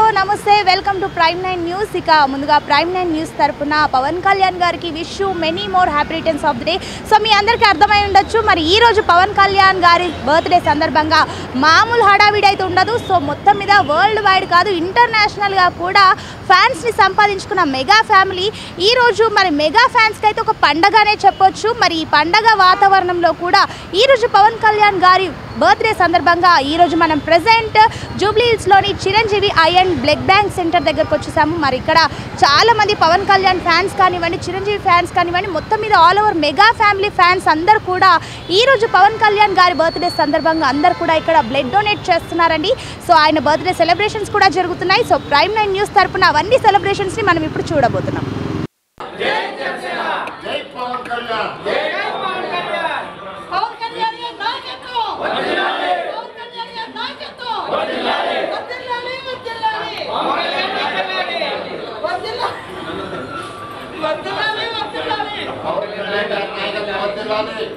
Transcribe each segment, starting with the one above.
నమస్తే welcome to prime nine news ఇక ముందుగా ప్రైమ్ నైన్ న్యూస్ తరపున పవన్ కళ్యాణ్ గారికి wish many more happy returns of the day so మీ అందరికీ అర్థమై ఉండొచ్చు మరి ఈ రోజు పవన్ కళ్యాణ్ గారి బర్త్డే సందర్భంగా మామూలు హడావిడి అయితే ఉండదు సో మొత్తం మీద వరల్డ్ వైడ్ కాదు ఇంటర్నేషనల్గా కూడా ఫ్యాన్స్ని సంపాదించుకున్న మెగా ఫ్యామిలీ ఈ రోజు మరి మెగా ఫ్యాన్స్కి అయితే ఒక పండగనే చెప్పొచ్చు మరి ఈ పండగ వాతావరణంలో కూడా ఈ రోజు పవన్ కళ్యాణ్ గారి బర్త్డే సందర్భంగా ఈ రోజు మనం ప్రెసెంట్ జూబ్లీ హిల్స్లోని Chiranjeevi eye and blood bank centre దగ్గరకు వచ్చేసాము మరి ఇక్కడ చాలా మంది పవన్ కళ్యాణ్ ఫ్యాన్స్ కానివ్వండి చిరంజీవి ఫ్యాన్స్ కానివ్వండి మొత్తం మీద all over mega family fans అందరూ కూడా ఈ రోజు పవన్ కళ్యాణ్ గారి బర్త్డే సందర్భంగా అందరూ కూడా ఇక్కడ బ్లడ్ డొనేట్ చేస్తున్నారండి సో ఆయన బర్త్డే సెలబ్రేషన్స్ కూడా జరుగుతున్నాయి సో ప్రైమ్ నైన్ న్యూస్ తరపున అవన్నీ సెలబ్రేషన్స్ని మనం ఇప్పుడు చూడబోతున్నాం జై పవన్ కళ్యాణ్ పవన్ కళ్యాణ్ గారి నాయకత్వం వర్ధిల్లాలి పవన్ కళ్యాణ్ గారి నాయకత్వం వర్ధిల్లాలి వర్ధిల్లాలి వర్ధిల్లాలి వర్ధిల్లాలి వర్ధిల్లాలి వర్ధిల్లాలి పవన్ కళ్యాణ్ గారి నాయకత్వం వర్ధిల్లాలి.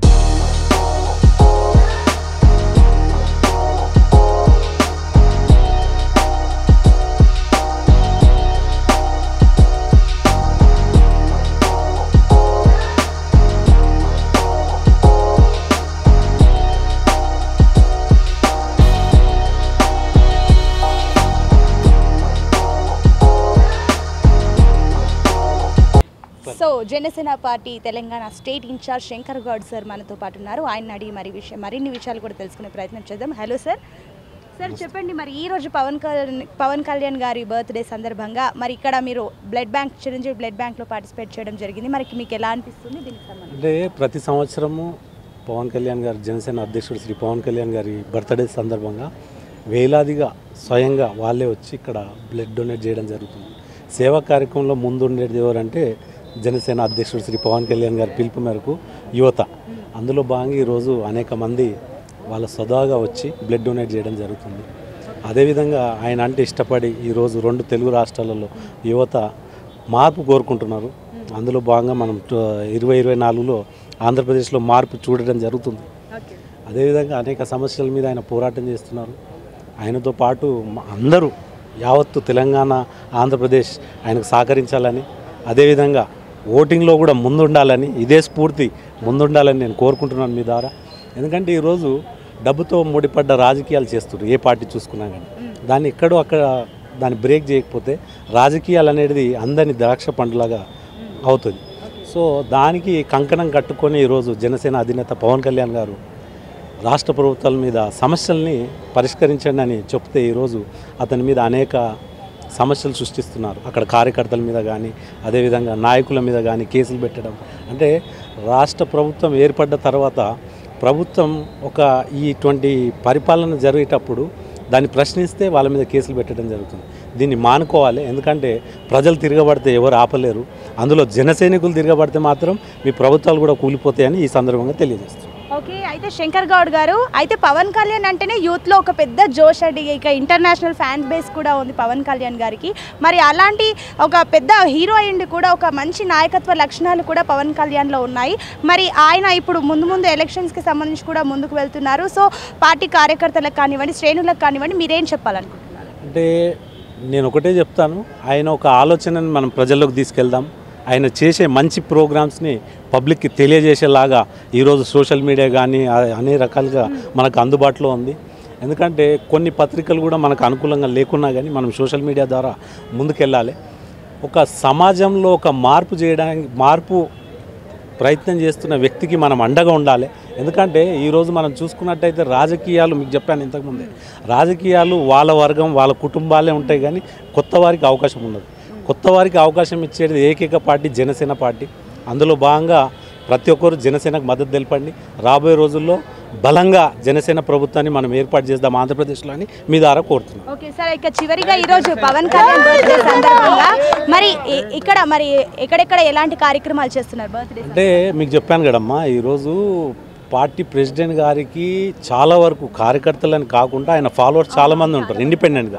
So Janasena party Telangana state incharge Shankar Goud sir మనతో పాటు ఉన్నారు ఆయన అడిగి మరి విషయం మరిన్ని విషయాలు కూడా తెలుసుకునే ప్రయత్నం చేద్దాం హలో సార్ సార్ చెప్పండి మరి ఈ రోజు పవన్ కళ్యాణ్ పవన్ కళ్యాణ్ గారి బర్త్డే సందర్భంగా మరి ఇక్కడ మీరు బ్లడ్ బ్యాంక్ చిరంజీవి బ్లడ్ బ్యాంక్లో పార్టిసిపేట్ చేయడం జరిగింది మరి మీకు ఎలా అనిపిస్తుంది దీనికి సంబంధించి అంటే ప్రతి సంవత్సరము పవన్ కళ్యాణ్ గారు జనసేన అధ్యక్షుడు శ్రీ పవన్ కళ్యాణ్ గారి బర్త్డే సందర్భంగా వేలాదిగా స్వయంగా వాళ్ళే వచ్చి ఇక్కడ బ్లడ్ డొనేట్ చేయడం జరుగుతుంది సేవా కార్యక్రమంలో ముందుండేది ఎవరంటే జనసేన అధ్యక్షుడు శ్రీ పవన్ కళ్యాణ్ గారి పిలుపు మేరకు యువత అందులో భాగంగా ఈరోజు అనేక మంది వాళ్ళ స్వదాగా వచ్చి బ్లడ్ డొనేట్ చేయడం జరుగుతుంది అదేవిధంగా ఆయన అంటే ఇష్టపడి ఈరోజు రెండు తెలుగు రాష్ట్రాలలో యువత మార్పు కోరుకుంటున్నారు అందులో భాగంగా మనం ట- ఇరవై ఇరవై నాలుగులో ఆంధ్రప్రదేశ్లో మార్పు చూడడం జరుగుతుంది ఓకే అదేవిధంగా అనేక సమస్యల మీద ఆయన పోరాటం చేస్తున్నారు ఆయనతో పాటు మ- అందరూ యావత్తు తెలంగాణ ఆంధ్రప్రదేశ్ ఆయనకు సహకరించాలని అదేవిధంగా ఓటింగ్లో కూడా ముందుండాలని ఇదే స్ఫూర్తి ముందుండాలని నేను కోరుకుంటున్నాను మీ ద్వారా ఎందుకంటే ఈరోజు డబ్బుతో ముడిపడ్డ రాజకీయాలు చేస్తున్నారు ఏ పార్టీ చూసుకున్నా కానీ దాన్ని ఎక్కడో అక్కడ దాన్ని బ్రేక్ చేయకపోతే రాజకీయాలు అనేది అందరినీ ద్రాక్ష పండులాగా అవుతుంది సో దానికి కంకణం కట్టుకొని ఈరోజు జనసేన అధినేత పవన్ కళ్యాణ్ గారు రాష్ట్ర ప్రభుత్వాల మీద సమస్యల్ని పరిష్కరించండి అని చెప్తే ఈరోజు అతని మీద అనేక సమస్యలు సృష్టిస్తున్నారు అక్కడ కార్యకర్తల మీద కానీ అదేవిధంగా నాయకుల మీద కానీ కేసులు పెట్టడం అంటే రాష్ట్ర ప్రభుత్వం ఏర్పడ్డ తర్వాత ప్రభుత్వం ఒక ఇటువంటి పరిపాలన జరిగేటప్పుడు దాన్ని ప్రశ్నిస్తే వాళ్ళ మీద కేసులు పెట్టడం జరుగుతుంది దీన్ని మానుకోవాలి ఎందుకంటే ప్రజలు తిరగబడితే ఎవరు ఆపలేరు అందులో జనసైనికులు తిరగబడితే మాత్రం మీ ప్రభుత్వాలు కూడా కూలిపోతాయని ఈ సందర్భంగా తెలియజేస్తుంది ఓకే అయితే శంకర్ గౌడ్ గారు అయితే పవన్ కళ్యాణ్ అంటేనే యూత్లో ఒక పెద్ద జోష్ అండి ఇక ఇంటర్నేషనల్ ఫ్యాన్ బేస్ కూడా ఉంది పవన్ కళ్యాణ్ గారికి మరి అలాంటి ఒక పెద్ద హీరో అయ్యిండి కూడా ఒక మంచి నాయకత్వ లక్షణాలు కూడా పవన్ కళ్యాణ్లో ఉన్నాయి మరి ఆయన ఇప్పుడు ముందు ముందు ఎలక్షన్స్కి సంబంధించి కూడా ముందుకు వెళ్తున్నారు సో పార్టీ కార్యకర్తలకు కానివ్వండి శ్రేణులకు కానివ్వండి మీరేం చెప్పాలనుకుంటున్నారు అంటే నేను ఒకటే చెప్తాను ఆయన ఒక ఆలోచనని మనం ప్రజల్లోకి తీసుకెళ్దాం ఆయన చేసే మంచి ప్రోగ్రామ్స్ని పబ్లిక్కి తెలియజేసేలాగా ఈరోజు సోషల్ మీడియా కానీ అ- అన్ని రకాలుగా మనకు అందుబాటులో ఉంది ఎందుకంటే కొన్ని పత్రికలు కూడా మనకు అనుకూలంగా లేకున్నా కానీ మనం సోషల్ మీడియా ద్వారా ముందుకెళ్ళాలి ఒక సమాజంలో ఒక మార్పు చేయడానికి మార్పు ప్రయత్నం చేస్తున్న వ్యక్తికి మనం అండగా ఉండాలి ఎందుకంటే ఈరోజు మనం చూసుకున్నట్టయితే రాజకీయాలు మీకు చెప్పాను ఇంతకుముందే రాజకీయాలు వాళ్ళ వర్గం వాళ్ళ కుటుంబాలే ఉంటాయి కానీ కొత్త వారికి అవకాశం ఉండదు కొత్త వారికి అవకాశం ఇచ్చేది ఏకైక పార్టీ జనసేన పార్టీ అందులో భాగంగా ప్రతి ఒక్కరు జనసేనకు మద్దతు తెలపండి రాబోయే రోజుల్లో బలంగా జనసేన ప్రభుత్వాన్ని మనం ఏర్పాటు చేద్దాం ఆంధ్రప్రదేశ్లో అని మీ ద్వారా కోరుతున్నాం ఓకే సార్ ఇక చివరిగా ఈరోజు పవన్ కళ్యాణ్ బర్త్డే సందర్భంగా మరి ఇ- ఇక్కడ మరి ఎక్కడెక్కడ ఎలాంటి కార్యక్రమాలు చేస్తున్నారు బర్త్డే అంటే మీకు చెప్పాను కదమ్మా ఈరోజు పార్టీ ప్రెసిడెంట్ గారికి చాలా వరకు కార్యకర్తలని కాకుండా ఆయన ఫాలోవర్స్ చాలామంది ఉంటారు ఇండిపెండెంట్గా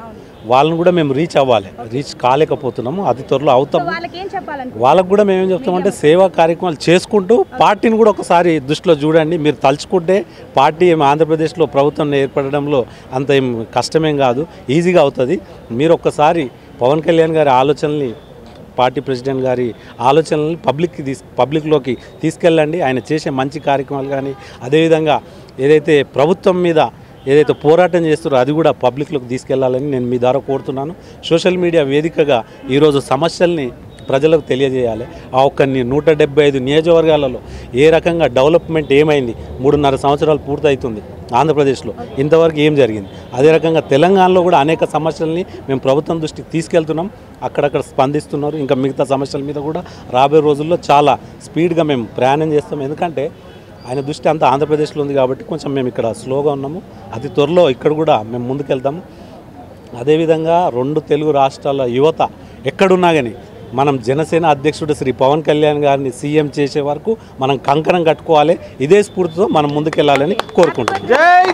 వాళ్ళని కూడా మేము రీచ్ అవ్వాలి రీచ్ కాలేకపోతున్నాము అది త్వరలో సో అవుతాము వాళ్ళకి ఏం చెప్పాలనుకుంటున్నారు వాళ్ళకు కూడా మేము ఏం చెప్తామంటే సేవా కార్యక్రమాలు చేసుకుంటూ పార్టీని కూడా ఒకసారి దృష్టిలో చూడండి మీరు తలుచుకుంటే పార్టీ ఏం ఆంధ్రప్రదేశ్లో ప్రభుత్వం ఏర్పడడంలో అంత ఏం కష్టమేం కాదు ఈజీగా అవుతుంది మీరు ఒక్కసారి పవన్ కళ్యాణ్ గారి ఆలోచనల్ని పార్టీ ప్రెసిడెంట్ గారి ఆలోచనల్ని పబ్లిక్కి తీస్ పబ్లిక్లోకి తీసుకెళ్ళండి ఆయన చేసే మంచి కార్యక్రమాలు కానీ అదేవిధంగా ఏదైతే ప్రభుత్వం మీద ఏదైతే పోరాటం చేస్తారో అది కూడా పబ్లిక్లోకి తీసుకెళ్లాలని నేను మీ ద్వారా కోరుతున్నాను సోషల్ మీడియా వేదికగా ఈరోజు సమస్యల్ని ప్రజలకు తెలియజేయాలి ఆ ఒక్క ని- నూట డెబ్బై ఐదు నియోజకవర్గాలలో ఏ రకంగా డెవలప్మెంట్ ఏమైంది మూడున్నర సంవత్సరాలు పూర్తవుతుంది ఆంధ్రప్రదేశ్లో ఇంతవరకు ఏం జరిగింది అదే రకంగా తెలంగాణలో కూడా అనేక సమస్యల్ని మేము ప్రభుత్వం దృష్టికి తీసుకెళ్తున్నాం అక్కడక్కడ స్పందిస్తున్నారు ఇంకా మిగతా సమస్యల మీద కూడా రాబోయే రోజుల్లో చాలా స్పీడ్గా మేము ప్రయాణం చేస్తాం ఎందుకంటే ఆయన దృష్టి అంతా ఆంధ్రప్రదేశ్లో ఉంది కాబట్టి కొంచెం మేము ఇక్కడ స్లోగా ఉన్నాము అతి త్వరలో ఇక్కడ కూడా మేము ముందుకెళ్తాము అదేవిధంగా రెండు తెలుగు రాష్ట్రాల యువత ఎక్కడున్నా కానీ మనం జనసేన అధ్యక్షుడు శ్రీ పవన్ కళ్యాణ్ గారిని సీఎం చేసే వరకు మనం కంకణం కట్టుకోవాలి ఇదే స్ఫూర్తితో మనం ముందుకెళ్ళాలని కోరుకుంటున్నాం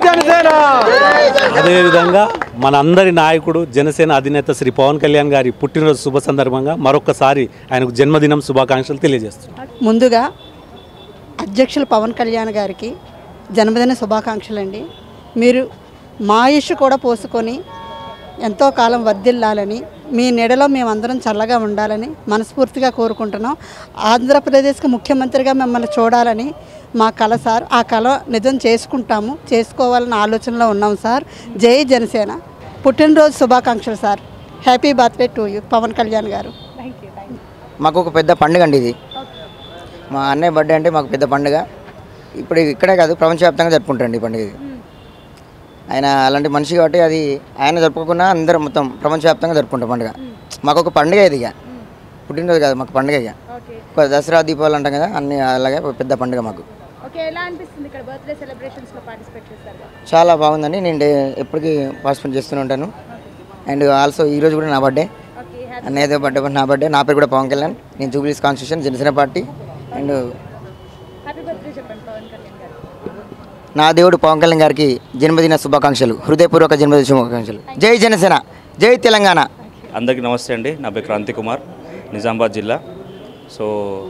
అదేవిధంగా మన అందరి నాయకుడు జనసేన అధినేత శ్రీ పవన్ కళ్యాణ్ గారి పుట్టినరోజు శుభ సందర్భంగా మరొకసారి ఆయనకు జన్మదినం శుభాకాంక్షలు తెలియజేస్తున్నాం ముందుగా అధ్యక్షులు పవన్ కళ్యాణ్ గారికి జన్మదిన శుభాకాంక్షలు అండి మీరు మా ఆయుష్ కూడా పోసుకొని ఎంతో కాలం వర్ధిల్లాలని మీ నీడలో మేమందరం చల్లగా ఉండాలని మనస్ఫూర్తిగా కోరుకుంటున్నాం ఆంధ్రప్రదేశ్కి ముఖ్యమంత్రిగా మిమ్మల్ని చూడాలని మా కళ సార్ ఆ కళ నిజం చేసుకుంటాము చేసుకోవాలన్న ఆలోచనలో ఉన్నాం సార్ జై జనసేన పుట్టినరోజు శుభాకాంక్షలు sir happy birthday to you Pavan Kalyan గారు థ్యాంక్ యూ థ్యాంక్ యూ మాకు ఒక పెద్ద పండుగ అండి ఇది మా అన్నయ్య బర్త్డే అంటే మాకు పెద్ద పండుగ ఇప్పుడు ఇక్కడే కాదు ప్రపంచవ్యాప్తంగా జరుపుకుంటారండి ఈ పండుగ ఇది ఆయన అలాంటి మనిషి కాబట్టి అది ఆయన జరుపుకోకుండా అందరం మొత్తం ప్రపంచవ్యాప్తంగా జరుపుకుంటాం పండుగ మాకు ఒక పండుగ ఇది ఇక పుట్టినరోజు కాదు మాకు పండుగ ఇక ఓకే ఒక దసరా దీపావళి అంటాం కదా అన్ని అలాగే ఒక పెద్ద పండుగ మాకు ఓకే ఎలా అనిపిస్తుంది ఇక్కడ బర్త్డే సెలబ్రేషన్స్లో పార్టిసిపేట్ చేస్తారు కదా? చాలా బాగుందండి నేను డే- ఎప్పటికీ పార్టిసిపేట్ చేస్తూనే ఉంటాను అండ్ ఆల్సో ఈరోజు కూడా నా బర్త్డే ఓకే హ్యాపీ అన్నయ్యతో బర్త్డే నా బర్త్డే నా పేరు కూడా పవన్ కళ్యాణ్ నేను జూబ్లీస్ constitution Janasena party and happy birthday చెప్పండి పవన్ కళ్యాణ్ గారు నా దేవుడు పవన్ కళ్యాణ్ గారికి జన్మదిన శుభాకాంక్షలు హృదయపూర్వక జన్మదిన శుభాకాంక్షలు జై జనసేన జై తెలంగాణ అందరికీ నమస్తే అండి నా పేరు క్రాంతి కుమార్ నిజామాబాద్ జిల్లా సో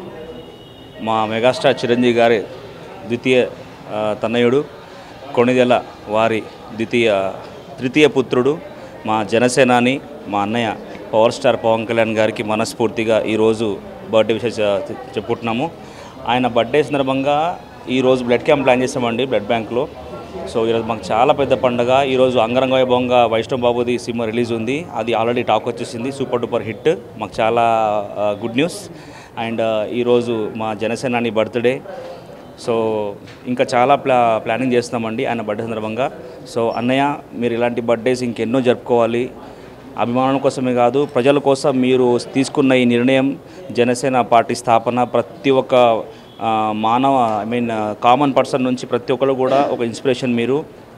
మా మెగాస్టార్ చిరంజీవి గారి ద్వితీయ ఆ, తనయుడు కొణిదెల వారి ద్వితీయ తృతీయ పుత్రుడు మా జనసేనాని మా అన్నయ్య పవర్ స్టార్ పవన్ కళ్యాణ్ గారికి మనస్ఫూర్తిగా ఈరోజు బర్త్డే విషయం చె- చెప్పుకుంటున్నాము ఆయన బర్త్డే సందర్భంగా ఈరోజు బ్లడ్ క్యాంప్ ప్లాన్ చేసామండి బ్లడ్ బ్యాంక్లో సో ఈరోజు మాకు చాలా పెద్ద పండుగ ఈరోజు అంగరంగ వైభవంగా వైష్ణవ్ బాబుది సినిమా రిలీజ్ ఉంది అది ఆల్రెడీ టాక్ వచ్చేసింది సూపర్ డూపర్ హిట్ మాకు చాలా గుడ్ న్యూస్ అండ్ ఈరోజు మా జనసేనాని బర్త్డే సో ఇంకా చాలా ప్లా ప్లానింగ్ చేస్తున్నామండి ఆయన బర్త్డే సందర్భంగా సో అన్నయ్య మీరు ఇలాంటి బర్త్డేస్ ఇంకెన్నో జరుపుకోవాలి అభిమానుల కోసమే కాదు ప్రజల కోసం మీరు తీసుకున్న ఈ నిర్ణయం జనసేన పార్టీ స్థాపన ప్రతి ఒక్క ఆ, మానవ ఐ మీన్ కామన్ పర్సన్ నుంచి ప్రతి ఒక్కరు కూడా ఒక ఇన్స్పిరేషన్ మీరు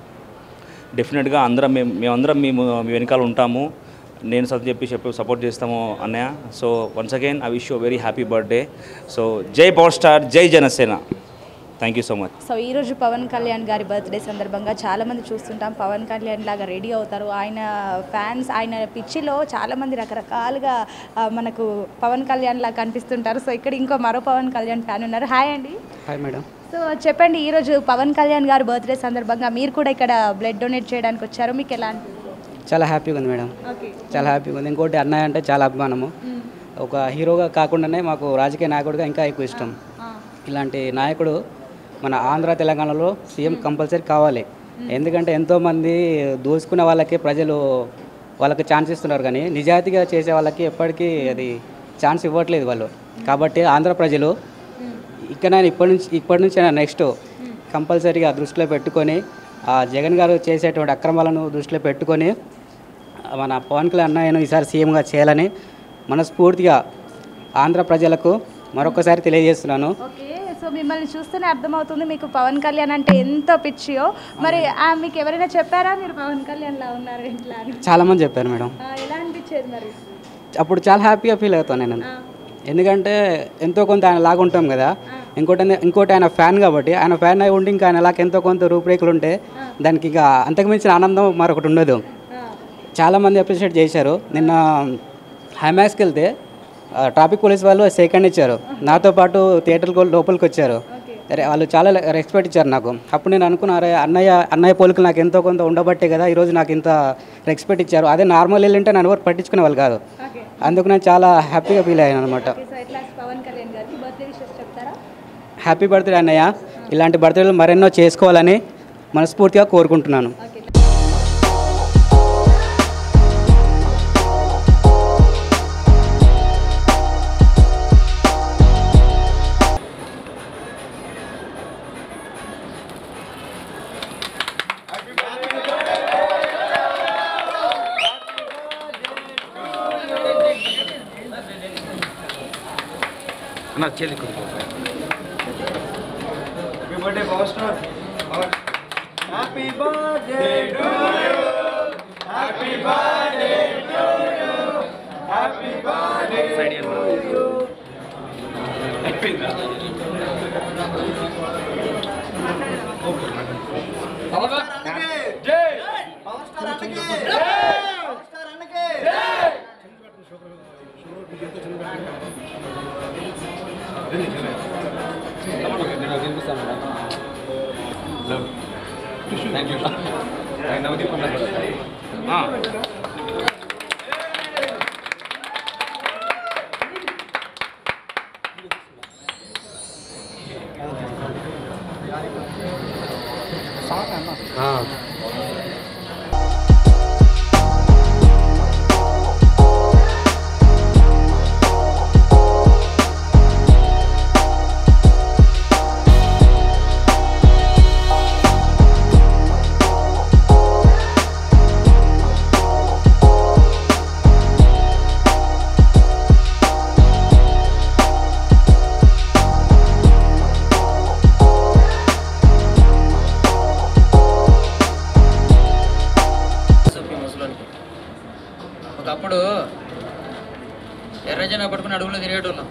డెఫినెట్గా అందరం మేము మేమందరం మేము మీ వెనకాల ఉంటాము నేను సత్ చెప్పి చెప్పి సపోర్ట్ చేస్తాము అన్నయ్య so once again I wish you very happy birthday so జై పవర్ స్టార్ జై Janasena thank you so much so ఈరోజు పవన్ కళ్యాణ్ గారి బర్త్డే సందర్భంగా చాలామంది చూస్తుంటాం పవన్ కళ్యాణ్ లాగా రెడీ అవుతారు ఆయన ఫ్యాన్స్ ఆయన పిచ్చిలో చాలామంది రకరకాలుగా ఆ, మనకు పవన్ కళ్యాణ్ లాగా కనిపిస్తుంటారు సో ఇక్కడ ఇంకో మరో పవన్ కళ్యాణ్ ఫ్యాన్ ఉన్నారు హాయ్ అండి హాయ్ మేడం సో చెప్పండి ఈరోజు పవన్ కళ్యాణ్ గారి బర్త్డే సందర్భంగా మీరు కూడా ఇక్కడ బ్లడ్ డొనేట్ చేయడానికి వచ్చారు మీకు ఎలా అనిపిస్తుంది చాలా హ్యాపీగా ఉంది మేడం ఓకే చాలా హ్యాపీగా ఉంది ఇంకోటి అన్నయ్య అంటే చాలా అభిమానము ఒక హీరోగా కాకుండానే మాకు రాజకీయ నాయకుడిగా ఇంకా ఎక్కువ ఇష్టం ఇలాంటి నాయకుడు మన ఆంధ్ర తెలంగాణలో సీఎం కంపల్సరీ కావాలి ఎందుకంటే ఎంతోమంది దోసుకునే వాళ్ళకి ప్రజలు వాళ్ళకి ఛాన్స్ ఇస్తున్నారు కానీ నిజాయితీగా చేసే వాళ్ళకి ఎప్పటికీ అది ఛాన్స్ ఇవ్వట్లేదు వాళ్ళు కాబట్టి ఆంధ్ర ప్రజలు ఇక్కడ ఇప్పటి నుంచి ఇప్పటి నుంచి నెక్స్ట్ కంపల్సరీగా దృష్టిలో పెట్టుకొని ఆ జగన్ గారు చేసేటువంటి అక్రమాలను దృష్టిలో పెట్టుకొని మన పవన్ కళ్యాణ్ అన్నయ్యను ఈసారి సీఎంగా చేయాలని మనస్ఫూర్తిగా ఆంధ్ర ప్రజలకు మరొకసారి తెలియజేస్తున్నాను ఓకే సో మిమ్మల్ని చూస్తేనే అర్థమవుతుంది మీకు పవన్ కళ్యాణ్ అంటే ఎంత పిచ్చియో మరి ఆ, మీకు ఎవరైనా చెప్పారా మీరు పవన్ కళ్యాణ్ లా ఉన్నారు ఇట్లా అని చాలామంది చెప్పారు మేడం ఆ, ఎలా అనిపించేది మరి అప్పుడు చాలా హ్యాపీగా ఫీల్ అవుతాను నేను ఎందుకంటే ఎంతో కొంత ఆయన లాగా ఉంటాం కదా ఇంకోటి ఏంది- ఇంకోటి ఆయన ఫ్యాన్ కాబట్టి ఆయన ఫ్యాన్ అయి ఉండి ఇంకా ఆయన లాగా ఎంతో కొంత రూపురేఖలు ఉంటే దానికి ఇక అంతకుమించిన ఆనందం మరొకటి ఉండదు చాలామంది అప్రిషియేట్ చేశారు నిన్న హైమాక్స్కి వెళ్తే ఆ, ట్రాఫిక్ పోలీస్ వాళ్ళు సెకండ్ ఇచ్చారు నాతో పాటు థియేటర్కి లోపలికి వచ్చారు అరే వాళ్ళు చాలా రెస్పెక్ట్ ఇచ్చారు నాకు అప్పుడు నేను అనుకున్నారే అన్నయ్య అన్నయ్య పోలికలు నాకు ఎంతో కొంత ఉండబట్టే కదా ఈరోజు నాకు ఇంత రెస్పెక్ట్ ఇచ్చారు అదే నార్మల్ వెళ్ళింటే నన్ను ఎవరు పట్టించుకునే వాళ్ళు కాదు అందుకు నేను చాలా హ్యాపీగా ఫీల్ అయ్యాను అనమాట సో ఎట్లా పవన్ కళ్యాణ్ గారికి బర్త్డే విషెస్ చెప్తారా హ్యాపీ బర్త్డే అన్నయ్య ఇలాంటి బర్త్డేలు మరెన్నో చేసుకోవాలని మనస్ఫూర్తిగా కోరుకుంటున్నాను ఒకప్పుడు ఎర్రజన పట్టుకుని అడుగులో తిరిగేటోళ్ళం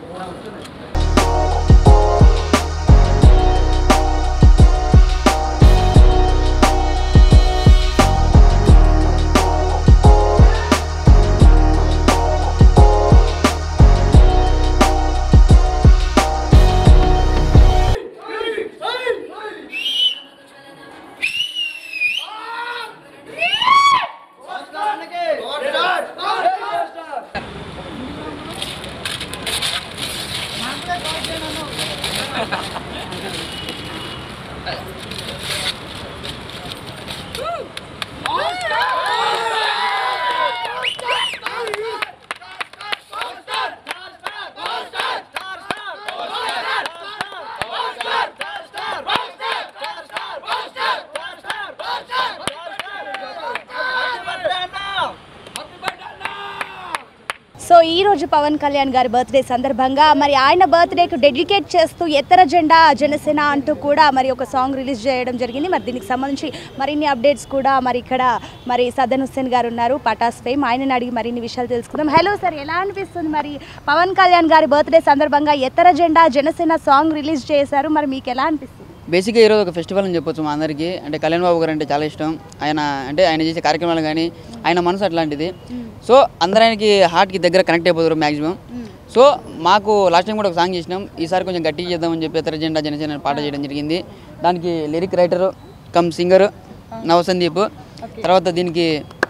సో ఈ రోజు పవన్ కళ్యాణ్ గారి బర్త్డే సందర్భంగా మరి ఆయన బర్త్డేకు డెడికేట్ చేస్తూ ఎత్తర జెండా జనసేన అంటూ కూడా మరి ఒక సాంగ్ రిలీజ్ చేయడం జరిగింది మరి దీనికి సంబంధించి మరిన్ని అప్డేట్స్ కూడా మరి ఇక్కడ మరి సదన్ హుస్సేన్ గారు ఉన్నారు పటాస్ ఫేమ్ ఆయనని అడిగి మరిన్ని విషయాలు తెలుసుకుందాం హలో సార్ ఎలా అనిపిస్తుంది మరి పవన్ కళ్యాణ్ గారి బర్త్డే సందర్భంగా ఎత్తర జెండా జనసేన సాంగ్ రిలీజ్ చేశారు మరి మీకు ఎలా అనిపిస్తుంది బేసిక్గా ఈరోజు ఒక ఫెస్టివల్ అని చెప్పొచ్చు మా అందరికీ అంటే కళ్యాణ్ బాబు గారు అంటే చాలా ఇష్టం ఆయన అంటే ఆయన చేసే కార్యక్రమాలు కానీ ఆయన మనసు అట్లాంటిది సో అందరూ ఆయనకి హార్ట్కి దగ్గర కనెక్ట్ అయిపోతారు మ్యాక్సిమం సో మాకు లాస్ట్ టైం కూడా ఒక సాంగ్ చేసినాం ఈసారి కొంచెం గట్టిగా చేద్దామని చెప్పి ఇతర జెండా జనసేన పాట చేయడం జరిగింది దానికి లిరిక్ రైటర్ కమ్ సింగర్ నవ సందీప్ తర్వాత దీనికి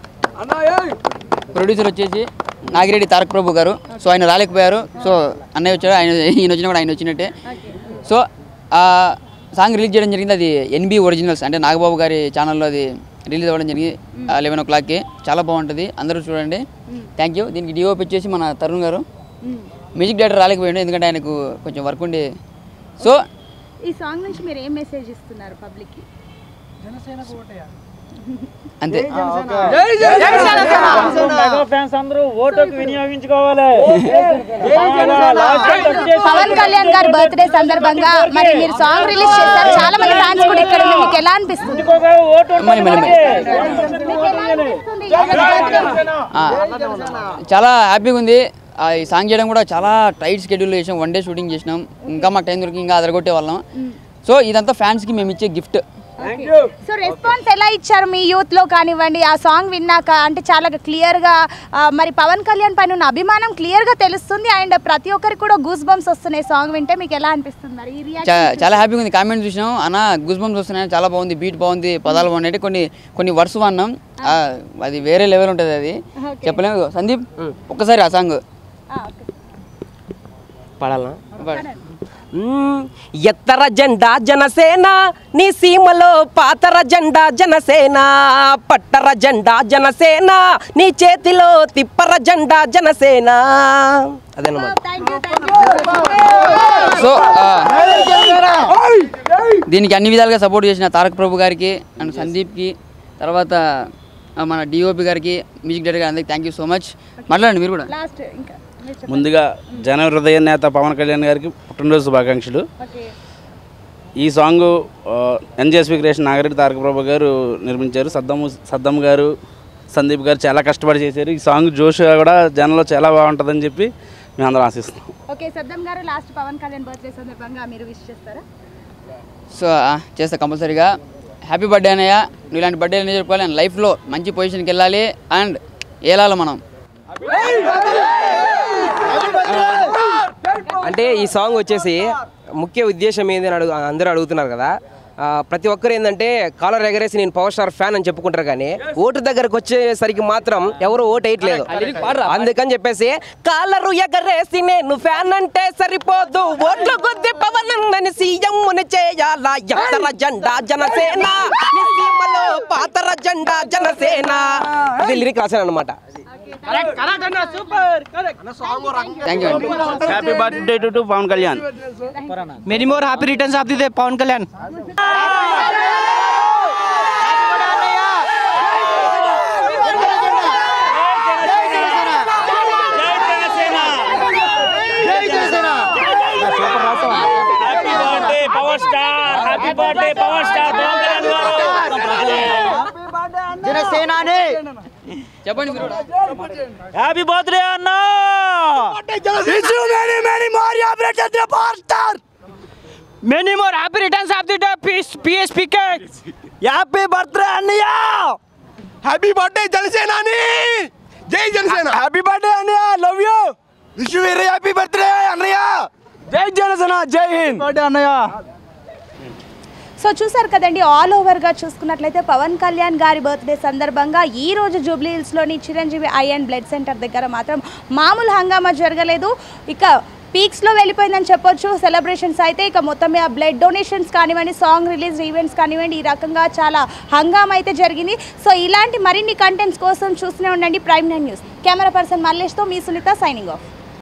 ప్రొడ్యూసర్ వచ్చేసి నాగిరెడ్డి తారక ప్రభు గారు సో ఆయన రాలేకపోయారు సో అన్నయ్య వచ్చాడు ఆయన ఈయన వచ్చినా కూడా ఆయన వచ్చినట్టే సో ఆ సాంగ్ రిలీజ్ చేయడం జరిగింది అది ఎన్బి ఒరిజినల్స్ అంటే నాగబాబు గారి ఛానల్లో అది రిలీజ్ అవ్వడం జరిగింది లెవెన్ ఓ క్లాక్కి చాలా బాగుంటుంది అందరూ చూడండి థ్యాంక్ యూ దీనికి డిఓపి వచ్చేసి మన తరుణ్ గారు మ్యూజిక్ డైరెక్టర్ రాలేకపోయాడు ఎందుకంటే ఆయనకు కొంచెం వర్క్ ఉండి సో ఈ సాంగ్ నుంచి మీరు ఏం మెసేజ్ ఇస్తున్నారు పబ్లిక్కి అంతే ఫ్యాన్స్ అందరూ ఓటుకు వినియోగించుకోవాలి పవన్ కళ్యాణ్ గారి బర్త్డే సందర్భంగా మరి మీరు సాంగ్ రిలీజ్ చేశారు చాలా మంది ఫ్యాన్స్ కూడా ఇక్కడ ఉన్నారు. మీకు ఎలా అనిపిస్తుంది మళ్ళీ మళ్ళీ మళ్ళీ మీకు ఎలా అనిపిస్తుంది ఈ రోజు birthday? ఆ, చాలా హ్యాపీగా ఉంది ఆ, ఈ సాంగ్ చేయడం కూడా చాలా టైట్ షెడ్యూల్ చేసాం వన్ డే షూటింగ్ చేసినాం ఇంకా మాకు టైం దొరికి ఇంకా అదరగొట్టే వాళ్ళం సో ఇదంతా ఫ్యాన్స్కి మేము ఇచ్చే గిఫ్ట్ సో రెస్పాన్స్ ఎలా ఇచ్చారు మీ యూత్ లో కానివ్వండి ఆ సాంగ్ విన్నాక అంటే చాలా క్లియర్ గా ఆ, మరి పవన్ కళ్యాణ్ పైన ఉన్న అభిమానం క్లియర్ గా తెలుస్తుంది అండ్ ప్రతి ఒక్కరికి కూడా గూస్ బంప్స్ వస్తున్నాయి సాంగ్ వింటే మీకు ఎలా అనిపిస్తుంది మరి ఈ చా- రియాక్షన్ చాలా హ్యాపీగా ఉంది కామెంట్ చూసినాం అన్న గుజ్ బంప్స్ వస్తున్నాయి చాలా బాగుంది బీట్ బాగుంది పదాలు బాగున్నాయి కొన్ని కొన్ని వర్డ్స్ వాడినాం ఆ, అది వేరే లెవెల్ ఉంటుంది అది చెప్పలేము ఇదిగో, సందీప్ ఒక్కసారి ఆ సాంగ్ పడాలా మ్మ్. ఎత్తర జెండా జనసేన నీ సీమలో పాతర జెండా జనసేన పట్టర జెండా జనసేన నీ చేతిలో తిప్పర జెండా జనసేన అదేనమాట సో ఆ, దీనికి అన్ని విధాలుగా సపోర్ట్ చేసిన తారక్ ప్రభు గారికి అండ్ సందీప్కి తర్వాత ఆ, మన డిఓపి గారికి మ్యూజిక్ డైరెక్టర్ గారికి అందరికి థ్యాంక్ యూ సో మచ్ మాట్లాడండి మీరు కూడా లాస్ట్ ఇంకా మీరు చెప్పండి. ముందుగా జన హృదయ నేత పవన్ కళ్యాణ్ గారికి పుట్టినరోజు శుభాకాంక్షలు ఓకే ఈ song NGSP creation Nagareddy Taraka Prabhu గారు నిర్మించారు సద్దము సద్దం గారు సందీప్ గారు చాలా కష్టపడి చేశారు ఈ సాంగ్ జోష్ కూడా జనంలో చాలా బాగుంటుందని చెప్పి మేము అందరం ఆశిస్తున్నాం ఓకే సద్దం గారు లాస్ట్ పవన్ కళ్యాణ్ బర్త్డే సందర్భంగా మీరు విష్ చేస్తారా సో ఆ, చేస్తా కంపల్సరీగా హ్యాపీ బర్త్డే అన్నయ్య నువ్వు ఇలాంటి బర్త్డే అనేది చెప్పాలి అండ్ లైఫ్లో మంచి పొజిషన్కి వెళ్ళాలి అండ్ ఏలాలి మనం అంటే ఈ సాంగ్ వచ్చేసి ముఖ్య ఉద్దేశం ఏంది అని అడుగు అందరూ అడుగుతున్నారు కదా ఆ, ప్రతి ఒక్కరు ఏంటంటే కాలర్ ఎగరేసి నేను పవర్ స్టార్ ఫ్యాన్ అని చెప్పుకుంటారు కానీ ఓటు దగ్గరకు వచ్చేసరికి మాత్రం ఎవరు ఓటు వేయట్లేదు అందుకని చెప్పేసి కాలరు ఎగరేసి నేను ఫ్యాన్ అంటే సరిపోదు ఓట్లు కొద్ది పవన్ అన్నని సీఎం చేయాలా ఎత్తర జెండా జనసేన నీ సీమలో పాతర జెండా జనసేన ఇది లిరిక్ రాశాను అనమాట థ్యాంక్ యూ అండి happy birthday to Pavan Kalyan many more happy returns of the day Pavan Kalyan happy birthday power star happy birthday power star Pavan Kalyan గారు చెప్పండి మీరు కూడా. హ్యాపీ బర్త్డే అన్నా many more happy returns of the day పీస్ పిఎస్పీకే హ్యాపీ బర్త్డే అన్నయ్య happy birthday Janasenani జై Janasena happy birthday అన్నయ్య love you wish very happy birthday అన్నయ్య జై జనసేన జై హింద్ బర్త్డే అన్నయ్య సో చూసారు కదండి ఆల్ ఓవర్గా చూసుకున్నట్లయితే పవన్ కళ్యాణ్ గారి బర్త్డే సందర్భంగా ఈ రోజు జూబ్లీ హిల్స్లోని Chiranjeevi eye and blood centre దగ్గర మాత్రం మామూలు హంగామా జరగలేదు ఇక పీక్స్లో వెళ్ళిపోయిందని చెప్పొచ్చు సెలబ్రేషన్స్ అయితే ఇక మొత్తం మీద బ్లడ్ డొనేషన్స్ కానివ్వండి సాంగ్ రిలీజ్ ఈవెంట్స్ కానివ్వండి ఈ రకంగా చాలా హంగామా అయితే జరిగింది సో ఇలాంటి మరిన్ని కంటెంట్స్ కోసం చూస్తూనే ఉండండి prime nine news camera person మల్లేష్తో మీ సునీత సైనింగ్ ఆఫ్